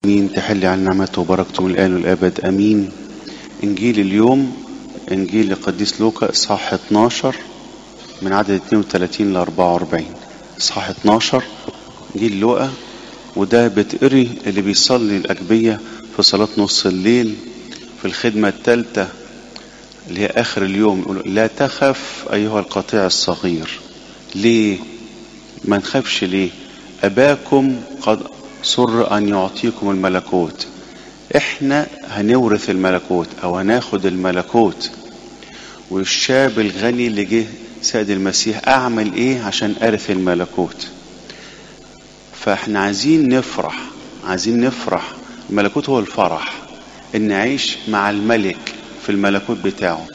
امين تحل عن نعمته وبركته من الان والابد امين انجيل اليوم انجيل القديس لوقا اصحاح 12 من عدد 32 ل 44 اصحاح 12 انجيل لوقا وده بتقري اللي بيصلي الاجبيه في صلاه نص الليل في الخدمه الثالثه اللي هي اخر اليوم يقول لا تخف ايها القطيع الصغير ليه ما نخافش ليه اباكم قد سر ان يعطيكم الملكوت احنا هنورث الملكوت او هناخد الملكوت والشاب الغني اللي جه سيد المسيح اعمل ايه عشان ارث الملكوت فاحنا عايزين نفرح عايزين نفرح الملكوت هو الفرح ان نعيش مع الملك في الملكوت بتاعه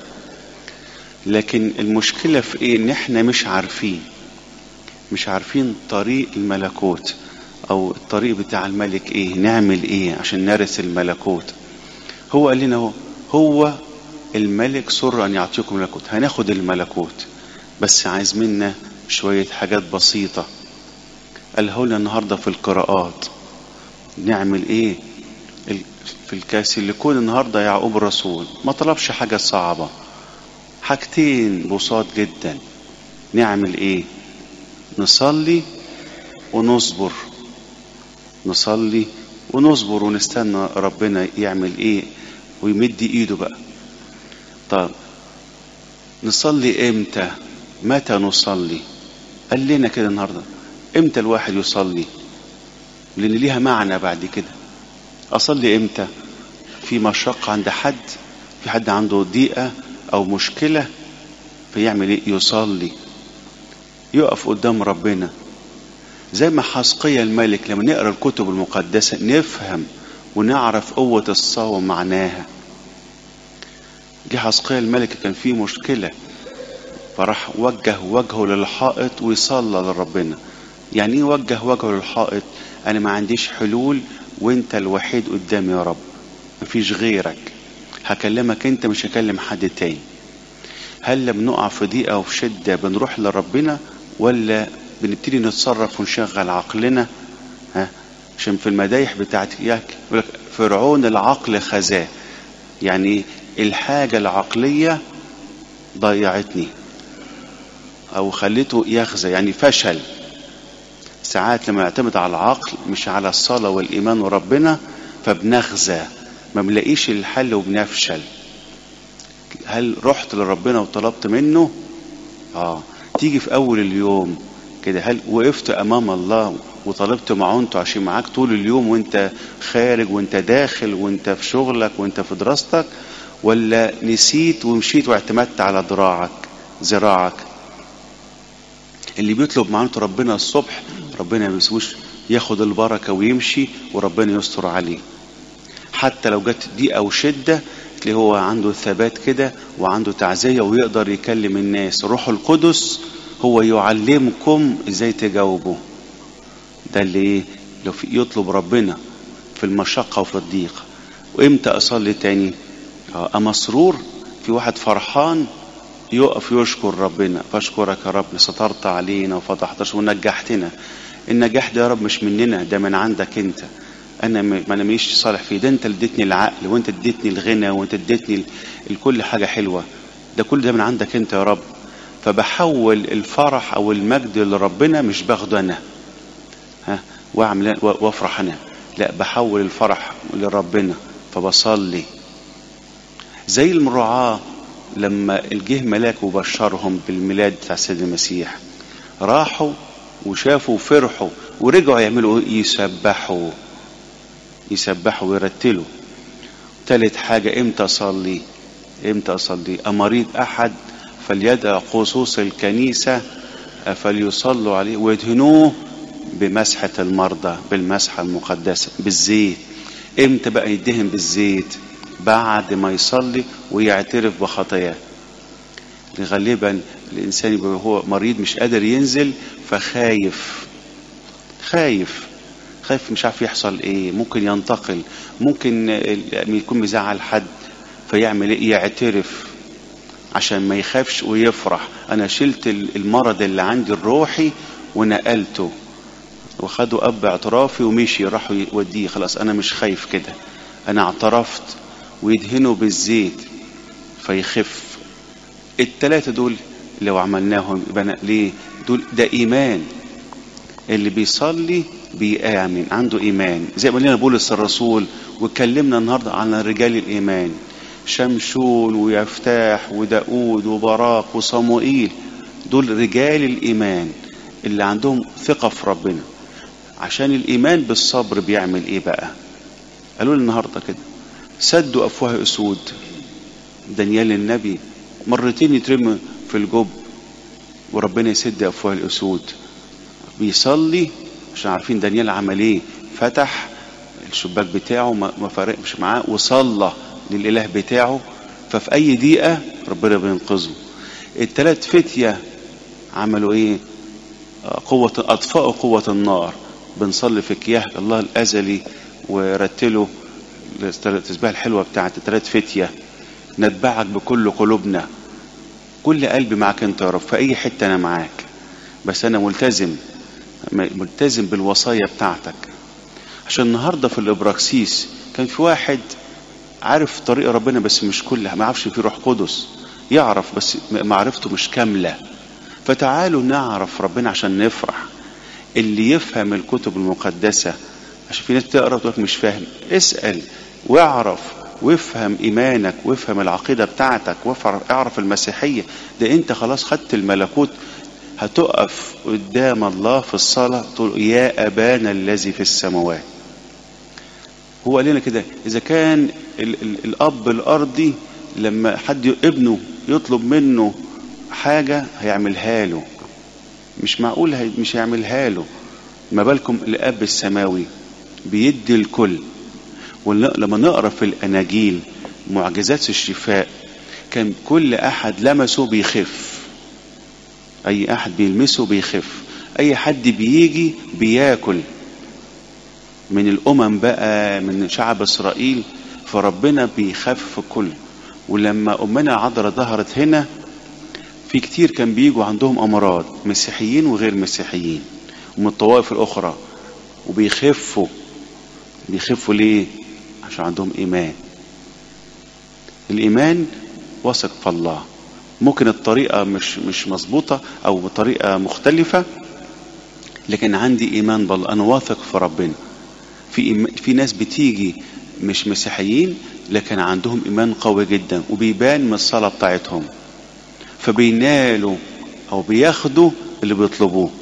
لكن المشكلة في ايه ان احنا مش عارفين مش عارفين طريق الملكوت او الطريق بتاع الملك ايه نعمل ايه عشان نرث الملكوت هو قال لنا هو هو الملك سر ان يعطيكم الملكوت هناخد الملكوت بس عايز منا شوية حاجات بسيطة قاله لنا النهاردة في القراءات نعمل ايه في الكاس اللي كون النهاردة يعقوب الرسول ما طلبش حاجة صعبة حاجتين بساط جدا نعمل ايه نصلي ونصبر نصلي ونصبر ونستنى ربنا يعمل ايه ويمد ايده بقى طب نصلي امتى متى نصلي قال لنا كده النهارده امتى الواحد يصلي لان ليها معنى بعد كده اصلي امتى في مشقة عند حد في حد عنده ضيقة او مشكلة فيعمل ايه يصلي يقف قدام ربنا زي ما حسقية الملك لما نقرا الكتب المقدسة نفهم ونعرف قوة الصوم معناها جه حسقية الملك كان فيه مشكلة فراح وجه وجهه للحائط ويصلى لربنا يعني ايه وجه وجهه للحائط انا ما عنديش حلول وانت الوحيد قدامي يا رب مفيش غيرك هكلمك انت مش هكلم حد تاني هل لما نقع في ضيقه وفي شده بنروح لربنا ولا بنبتدي نتصرف ونشغل عقلنا ها عشان في المدايح بتاعت يقول لك فرعون العقل خزاه يعني الحاجه العقليه ضيعتني او خليته يخزى يعني فشل ساعات لما نعتمد على العقل مش على الصلاه والايمان وربنا فبنخزى ما بنلاقيش الحل وبنفشل هل رحت لربنا وطلبت منه اه تيجي في اول اليوم كده هل وقفت امام الله وطلبت معونته عشان معاك طول اليوم وانت خارج وانت داخل وانت في شغلك وانت في دراستك ولا نسيت ومشيت واعتمدت على ذراعك ذراعك اللي بيطلب معونة ربنا الصبح ربنا ما بيسوش ياخد البركة ويمشي وربنا يستر عليه حتى لو جت ضيقة أو شدة تلاقيه هو عنده ثبات كده وعنده تعزية ويقدر يكلم الناس روح القدس هو يعلمكم ازاي تجاوبوا ده اللي ايه لو في يطلب ربنا في المشقة وفي الضيق وامتى اصلي تاني اه مسرور في واحد فرحان يقف يشكر ربنا فاشكرك يا رب سترت علينا وفتحتش ونجحتنا النجاح ده يا رب مش مننا ده من عندك انت انا ما انا مش صالح فيه ده انت اللي اديتني العقل وانت اديتني الغنى وانت اديتني الكل حاجه حلوه ده كل ده من عندك انت يا رب فبحول الفرح او المجد لربنا مش باخده انا ها واعمل وافرح انا لا بحول الفرح لربنا فبصلي زي المرعاه لما جه ملاك وبشرهم بالميلاد بتاع السيد المسيح راحوا وشافوا وفرحوا ورجعوا يعملوا يسبحوا يسبحوا ويرتلوا تالت حاجة امتى اصلي امتى اصلي امريض احد فليدع خصوص الكنيسة فليصلوا عليه ويدهنوه بمسحة المرضى بالمسحة المقدسة بالزيت امتى بقى يدهن بالزيت بعد ما يصلي ويعترف بخطاياه غالبا الانسان يبقى هو مريض مش قادر ينزل فخايف خايف خايف مش عارف يحصل ايه ممكن ينتقل ممكن يكون مزعل حد فيعمل ايه يعترف عشان ما يخافش ويفرح انا شلت المرض اللي عندي الروحي ونقلته وخدوا اب اعترافي ومشي راحوا يوديه خلاص انا مش خايف كده انا اعترفت ويدهنوا بالزيت فيخف التلاتة دول لو عملناهم يبقى ليه دول ده ايمان اللي بيصلي بيآمن عنده ايمان زي ما قال لنا بولس الرسول واتكلمنا النهارده عن رجال الايمان شمشون ويفتاح وداود وبراق وصموئيل دول رجال الايمان اللي عندهم ثقه في ربنا عشان الايمان بالصبر بيعمل ايه بقى قالوا لي النهارده كده سدوا افواه اسود دانيال النبي مرتين يترمى في الجب وربنا يسد افواه الاسود بيصلي عشان عارفين دانيال عمل ايه فتح الشباك بتاعه ما فرقش معاه وصلى للاله بتاعه ففي اي دقيقه ربنا بينقذه التلات فتيه عملوا ايه قوة أطفأوا قوة النار بنصلي في كياه الله الأزلي ورتلوا التسبيحة الحلوة بتاعت التلات فتية نتبعك بكل قلوبنا كل قلبي معاك انت يا رب في أي حتة أنا معاك بس أنا ملتزم ملتزم بالوصايا بتاعتك عشان النهاردة في الإبراكسيس كان في واحد عارف طريق ربنا بس مش كلها ما يعرفش في روح قدس يعرف بس معرفته مش كامله فتعالوا نعرف ربنا عشان نفرح اللي يفهم الكتب المقدسة عشان في ناس بتقرا وتقول مش فاهم اسأل واعرف وافهم ايمانك وافهم العقيدة بتاعتك واعرف المسيحية ده انت خلاص خدت الملكوت هتقف قدام الله في الصلاة تقول يا أبانا الذي في السماوات هو قال لنا كده إذا كان ال ال الأب الأرضي لما حد ابنه يطلب منه حاجة هيعملها له مش معقول هي مش هيعملها له ما بالكم الأب السماوي بيدي الكل ولما نقرا في الأناجيل معجزات الشفاء كان كل أحد لمسه بيخف أي أحد بيلمسه بيخف أي حد بيجي بياكل من الأمم بقى من شعب إسرائيل فربنا بيخفف الكل ولما أمنا عذراء ظهرت هنا في كتير كان بيجوا عندهم امراض مسيحيين وغير مسيحيين ومن الطوائف الاخرى وبيخفوا بيخفوا ليه عشان عندهم ايمان الايمان واثق في الله ممكن الطريقه مش مش مظبوطه او بطريقه مختلفه لكن عندي ايمان بالله انا واثق في ربنا في في ناس بتيجي مش مسيحيين لكن عندهم ايمان قوي جدا وبيبان من الصلاه بتاعتهم فبينالوا او بياخدوا اللي بيطلبوه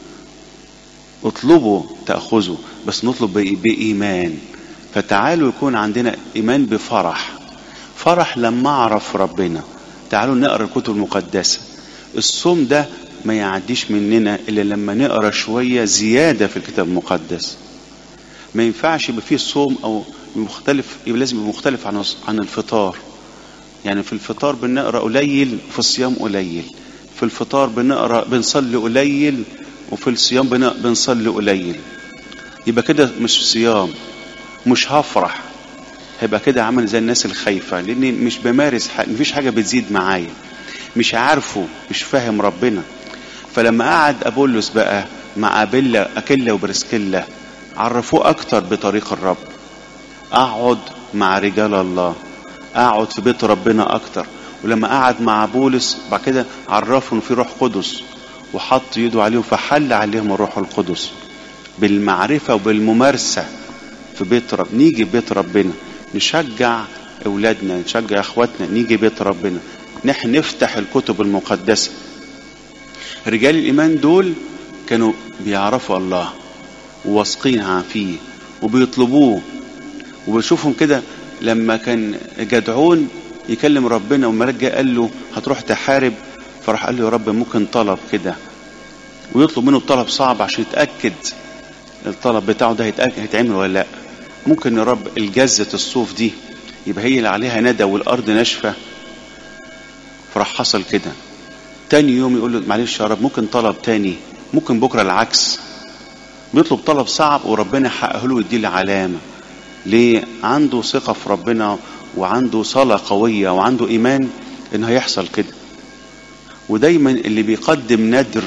اطلبوا تاخذوا بس نطلب بايمان فتعالوا يكون عندنا ايمان بفرح فرح لما اعرف ربنا تعالوا نقرا الكتب المقدسه الصوم ده ما يعديش مننا الا لما نقرا شويه زياده في الكتاب المقدس ما ينفعش يبقى فيه صوم او مختلف يبقى لازم يبقى مختلف عن عن الفطار يعني في الفطار بنقرا قليل في الصيام قليل في الفطار بنقرا بنصلي قليل وفي الصيام بنصلي قليل يبقى كده مش صيام مش هفرح هيبقى كده عامل زي الناس الخايفه لاني مش بمارس حاجة مفيش حاجه بتزيد معايا مش عارفه مش فاهم ربنا فلما قعد ابولس بقى مع ابيلا اكيلا وبرسكيلا عرفوه اكتر بطريق الرب اقعد مع رجال الله اقعد في بيت ربنا اكتر ولما قعد مع بولس بعد كده عرفهم في روح قدس وحط يده عليهم فحل عليهم الروح القدس بالمعرفة وبالممارسة في بيت رب نيجي بيت ربنا نشجع اولادنا نشجع اخواتنا نيجي بيت ربنا نحن نفتح الكتب المقدسة رجال الايمان دول كانوا بيعرفوا الله وواثقين فيه وبيطلبوه وبشوفهم كده لما كان جدعون يكلم ربنا والملاك جه قال له هتروح تحارب فراح قال له يا رب ممكن طلب كده ويطلب منه طلب صعب عشان يتاكد الطلب بتاعه ده هيتعمل ولا لا ممكن يا رب الجزة الصوف دي يبقى هي اللي عليها ندى والارض ناشفه فراح حصل كده تاني يوم يقول له معلش يا رب ممكن طلب تاني ممكن بكره العكس بيطلب طلب صعب وربنا يحققه له ويديه علامه ليه عنده ثقة في ربنا وعنده صلاة قوية وعنده إيمان إن هيحصل كده ودايما اللي بيقدم ندر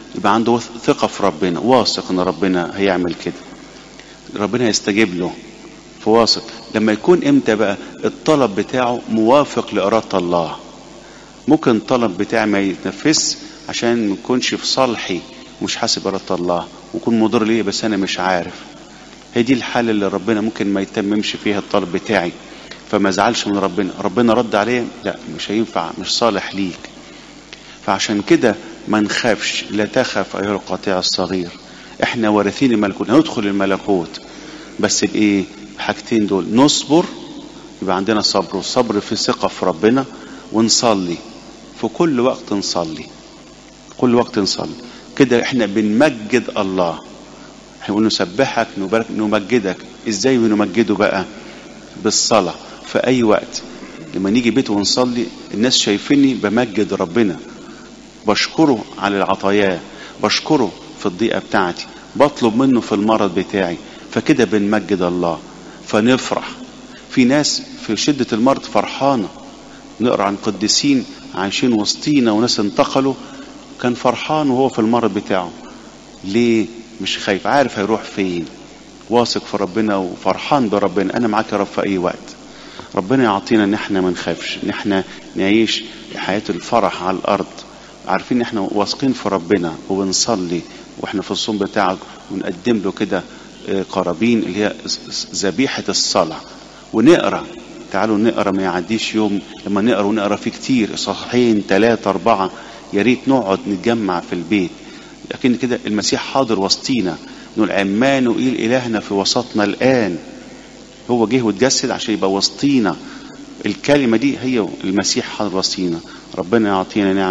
يبقى عنده ثقة في ربنا واثق ان ربنا هيعمل كده ربنا يستجيب له فواثق لما يكون امتى بقى الطلب بتاعه موافق لإرادة الله ممكن الطلب بتاعي ما يتنفذش عشان ما يكونش في صالحي مش حاسب إرادة الله ويكون مضر ليا بس أنا مش عارف هي دي الحالة اللي ربنا ممكن ما يتممش فيها الطلب بتاعي فما زعلش من ربنا ربنا رد عليه لا مش هينفع مش صالح ليك فعشان كده ما نخافش لا تخف أيها القطيع الصغير احنا وارثين الملكوت هندخل الملكوت بس بايه حاجتين دول نصبر يبقى عندنا صبر والصبر في ثقة في ربنا ونصلي في كل وقت نصلي كل وقت نصلي كده احنا بنمجد الله هنقول نسبحك نبارك نمجدك ازاي بنمجده بقى بالصلاة في اي وقت لما نيجي بيته ونصلي الناس شايفيني بمجد ربنا بشكره على العطاياه بشكره في الضيقة بتاعتي بطلب منه في المرض بتاعي فكده بنمجد الله فنفرح في ناس في شدة المرض فرحانة نقرأ عن قديسين عايشين وسطينا وناس انتقلوا كان فرحان وهو في المرض بتاعه ليه مش خايف عارف هيروح فين واثق في ربنا وفرحان بربنا انا معاك يا رب في اي وقت ربنا يعطينا ان احنا ما نخافش ان احنا نعيش حياة الفرح على الارض عارفين ان احنا واثقين في ربنا وبنصلي واحنا في الصوم بتاعك ونقدم له كده قرابين اللي هي ذبيحة الصلاة ونقرا تعالوا نقرا ما يعديش يوم لما نقرا ونقرا فيه كتير صحين ثلاثة أربعة يا ريت نقعد نتجمع في البيت لكن كده المسيح حاضر وسطينا نقول عمانوئيل إلهنا في وسطنا الآن هو جه واتجسد عشان يبقى وسطينا الكلمة دي هي المسيح حاضر وسطينا ربنا يعطينا نعم